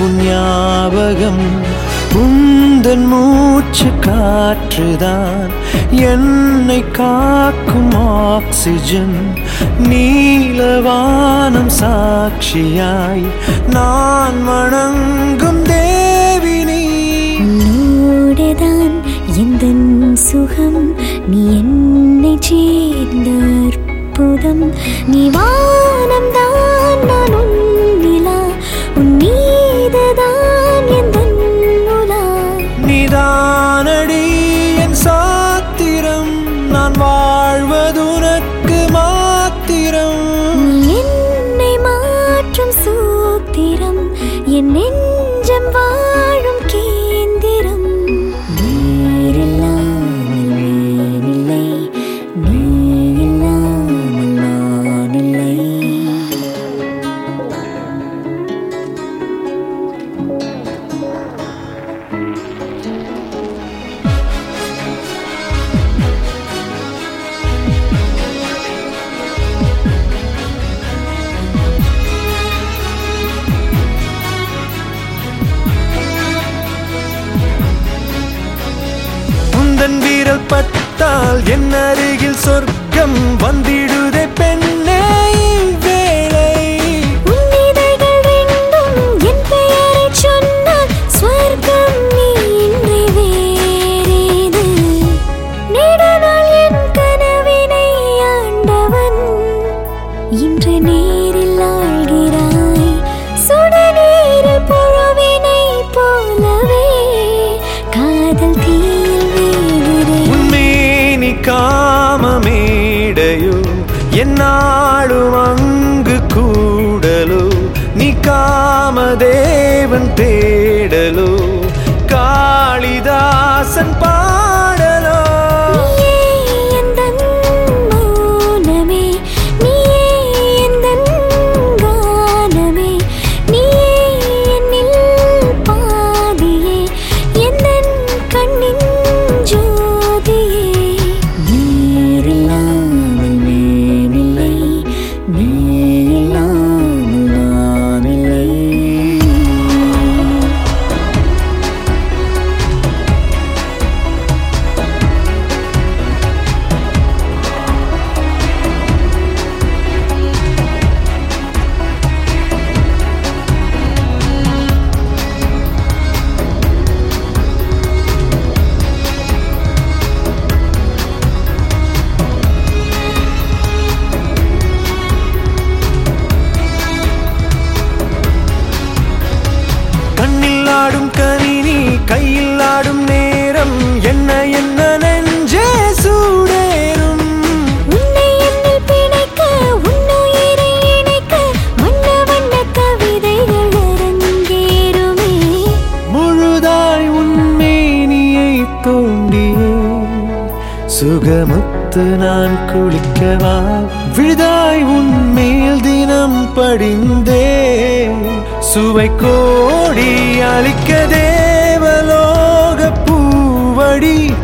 உன் ஞாபகம் உந்தன் மூச்சு காற்றுதான் என்னை காக்கும் ஆக்சிஜன் நீலவானம் சாட்சியாய் நான் வணங்கும் தேவினி உன்னோடுதான் எந்த சுகம் நீ என்னை சேர்ந்த அற்புதம் நீ வானம் தான் நான் உன் நிலா உன் மீதுதான் எந்த உலா நீதானடி என் சாத்திரம் நான் வாழ்வதுனக்கு மாத்திரம் நீ என்னை மாற்றும் சூத்திரம் என் நெஞ்சம் வாழும் கேந்திரம் நீரில்லாமல் வேனில்லை நீ இல்லாமல் நான் இல்லை உந்தன் வீரல் பட்டால் என் அருகில் சொர்க்கம் வந்திடுதே பெண்ணே வேளை உன்னிதழ்கள் ரெண்டும் என் பெயரைச் சொன்னால் ஸ்வர்க்கம் நீ இன்றி வேறேது. நெடுநாள் என் கனவினை ஆண்டவன் இன்று நேரில் ஆழ்கிறாய் சுடுநீரில் புழுவினைப் போலவே காதல் தீயில் வேகிறேன் உன்மேனி காமமேடையோ என்னாலும் அங்கு கூடலோ நீ காமதேவன் தேடலோ காளிதாசன் பாடலோ நீயே எந்தன் மௌனமே நீயே எந்தன் கானமே நீயே என்னில் பாதியே எந்தன் கண்ணின் ஜோதியே நீரில்லாமல் வேனில்லை நீ இல்லாமல் நான் இல்லை கண்ணில் ஆடும் கணினி கையில் ஆடும் நேரம் என்ன என்ன நெஞ்சே சூடேறும் உன்னை என்னில் பிணைக்க உன்னுயிரை இணைக்க வண்ண வண்ண கவிதைகள் அரங்கேறுமே முழுதாய் உன்மேனியை தோண்டியே சுகமுத்து நான் குளிக்கவா விழுதாய் உன்மேல் தினம் படிந்தே சுவை கோடி அளிக்க தேவலோக பூவடி